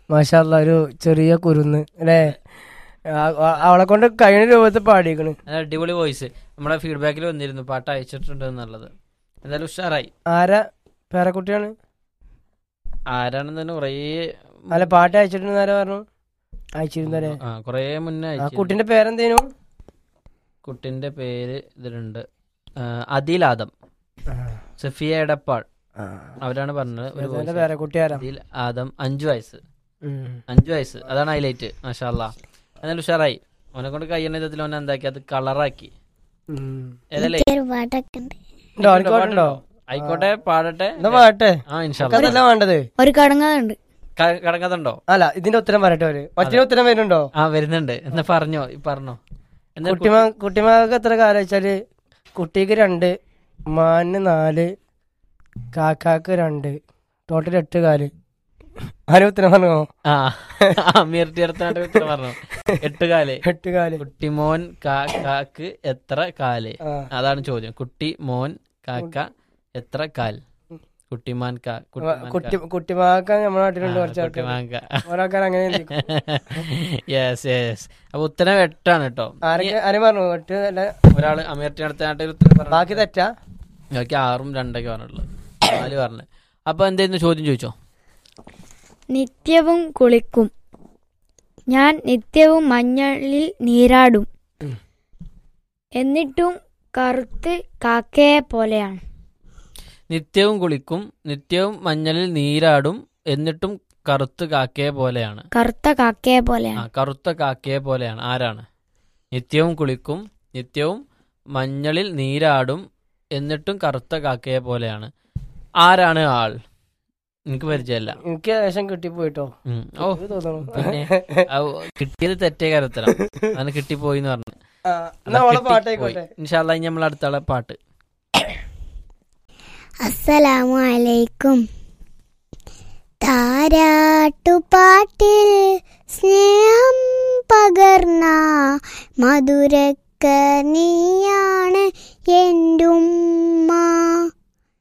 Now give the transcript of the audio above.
മാഷാല്ല ഒരു ചെറിയ കുരുന്ന് അല്ലേ ആ- ആ- അവളെ കൊണ്ട് കഴിഞ്ഞ രൂപത്തിൽ പാടിക്കണ് അത് അടിപൊളി വോയിസ് നമ്മുടെ ഫീഡ്ബാക്കിൽ വന്നിരുന്നു പാട്ട് അയച്ചിട്ടുണ്ട് എന്നുള്ളത് എന്തായാലും ഉഷാറായി ആരാ പേരക്കുട്ടിയാണ് ആരാണെന്ന് തന്നെ കുറേ അല്ല പാട്ട് അയച്ചിട്ടുണ്ട് ആരാ പറഞ്ഞു അയച്ചിരുന്നല്ലേ ആ കുറേ മുന്നേ ആ അയച്ചു കുട്ടിന്റെ പേരെന്തേനു കുട്ടിന്റെ പേര് ഇതിലുണ്ട് ആ, അദിൽ ആദം സഫിയ എടപ്പാൾ അവരാണ് പറഞ്ഞത് ഒരു എന്റെ voice. പേരക്കുട്ടി ആരാ അദിൽ ആദം അഞ്ചു വയസ്സ് ഉം. അഞ്ചു വയസ്സ് അതാണ് ഹൈലൈറ്റ് മാഷാല്ല എന്നാലും ഉഷാറായി അവനെ കൊണ്ട് കഴിയുന്ന വിധത്തിൽ അവനെ എന്താക്കി അത് കളറാക്കി ഉം. ഏതല്ലേ ഒരു പാട്ടൊക്കെ ഉണ്ട് ഉണ്ടോ അവനക്ക് പാട്ടുണ്ടോ ആയിക്കോട്ടെ പാടട്ടെ എന്നാ പാട്ടെ ആ ഇൻഷാല്ല അതല്ല വേണ്ടത് ഒരു കടങ്ങതുണ്ട് കടങ്ങതുണ്ടോ അല്ല ഇതിന്റെ ഉത്തരം പറയട്ടെ അവര് ഒറ്റ ഉത്തരം വരുന്നുണ്ടോ ആ വരുന്നുണ്ട് എന്നാ പറഞ്ഞോ ഈ പറഞ്ഞോ എന്നാ കുട്ടിമാ കുട്ടിമാക്ക് എത്ര കാലം വെച്ചാല് കുട്ടിക്ക് രണ്ട് മാന് നാല് കാക്കാക്ക് രണ്ട് ടോട്ടൽ എട്ട് കാല് ആരും ഉത്തരം പറഞ്ഞോ ആ അമീർ തീർത്ഥനായിട്ട് ഉത്തരം പറഞ്ഞു എട്ട് കാല് എട്ട് കാല് കുട്ടിമോൻ കാക്കാക്ക് എത്ര കാല് ആ. അതാണ് ചോദ്യം കുട്ടി മോൻ കാക്ക എത്ര കാൽ കുട്ടിമാൻ കാ കുട്ടിമാൻ കുട്ടി കുട്ടിമാക്ക നമ്മുടെ നാട്ടിലുണ്ട് കുറച്ച് ആൾക്കാർ കുട്ടിമാൻ ഓരോക്കാർ അങ്ങനെ ചിന്തിക്കും. യെസ് യെസ് അപ്പൊ ഉത്തരം എട്ടാണ് കേട്ടോ ആരൊക്കെ ആരും പറഞ്ഞു എട്ട് അല്ല ഒരാള് അമീർ തീർത്ഥനായിട്ട് ഉത്തരം പറഞ്ഞു ബാക്കി തെറ്റാ ബാക്കി ആറും രണ്ടൊക്കെ പറഞ്ഞുള്ളൂ നാല് പറഞ്ഞു അപ്പൊ എന്തായിരുന്നു ചോദ്യം ചോദിച്ചോ നിത്യവും കുളിക്കും ഞാൻ നിത്യവും മഞ്ഞളിൽ നീരാടും ഉം. എന്നിട്ടും കറുത്ത് കാക്കയെ പോലെയാണ് നിത്യവും കുളിക്കും നിത്യവും മഞ്ഞളിൽ നീരാടും എന്നിട്ടും കറുത്ത് കാക്കയെ പോലെയാണ് കറുത്ത കാക്കയെ ആ പോലെയാണ് കറുത്ത കാക്കയെ പോലെയാണ് ആരാണ് നിത്യവും കുളിക്കും നിത്യവും മഞ്ഞളിൽ നീരാടും എന്നിട്ടും കറുത്ത കാക്കയെ പോലെയാണ് ആരാണ് ആൾ എനിക്ക് പരിചയമല്ല എനിക്ക് ഏകദേശം കിട്ടിപ്പോയിട്ടോ ഉം. ഓ ഇത് തോന്നുന്നു പിന്നെ ഔ, കിട്ടിയത് തെറ്റേ കരുത്തരം അതിന് കിട്ടിപ്പോയി എന്ന് പറഞ്ഞു ആ, എന്നാ അവളെ പാട്ടായിക്കോട്ടെ ഇൻഷാല്ല ഇനി നമ്മൾ അടുത്താളെ പാട്ട് അസ്സലാമു അലൈക്കും താരാട്ടുപാട്ടിൽ സ്നേഹം പകർന്ന മധുരക്ക നീയാണ് എൻ്റെ ഉമ്മ